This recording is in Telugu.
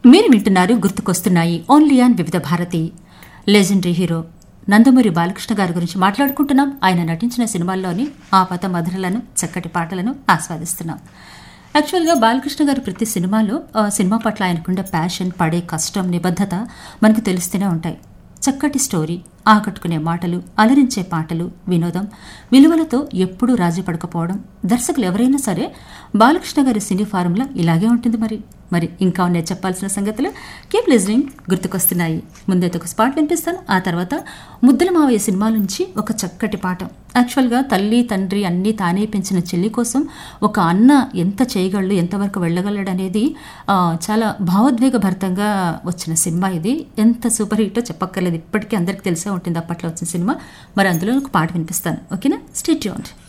మీరు వింటున్నారు గుర్తుకొస్తున్నాయి only on Vividh Bharati legendary hero Nandamuri Balakrishna గారి గురించి మాట్లాడుకుంటున్నాం ఆయన నటించిన సినిమాల్లోని ఆపత మధురలను చక్కటి పాటలను ఆస్వాదిస్తున్నాం యాక్చువల్గా బాలకృష్ణ గారి ప్రతి సినిమాలో ఆ, సినిమా పట్ల ఆయనకుండే ప్యాషన్ పడే కష్టం నిబద్ధత మనకు తెలుస్తూనే ఉంటాయి చక్కటి స్టోరీ ఆకట్టుకునే మాటలు అలరించే పాటలు వినోదం విలువలతో ఎప్పుడూ రాజీ పడకపోవడం దర్శకులు ఎవరైనా సరే బాలకృష్ణ గారి సినీ ఫారంలో ఇలాగే ఉంటుంది మరి మరి ఇంకా ఉన్నాయి చెప్పాల్సిన సంగతులు కీప్ లిజనింగ్ గుర్తుకొస్తున్నాయి ముందైతే ఒక స్పాట్ వినిపిస్తాను ఆ తర్వాత ముద్దల మావయ్య సినిమా నుంచి ఒక చక్కటి పాట యాక్చువల్గా తల్లి తండ్రి అన్నీ తానే పెంచిన చెల్లి కోసం ఒక అన్న ఎంత చేయగలడు ఎంతవరకు వెళ్ళగలడు అనేది ఆ, చాలా భావోద్వేగభరితంగా వచ్చిన సినిమా ఇది ఎంత సూపర్ హిట్టో చెప్పక్కర్లేదు ఇప్పటికీ అందరికీ తెలిసే ఉంటుంది అప్పట్లో వచ్చిన సినిమా మరి అందులో ఒక పాట వినిపిస్తాను ఓకేనా స్టేట్ యూన్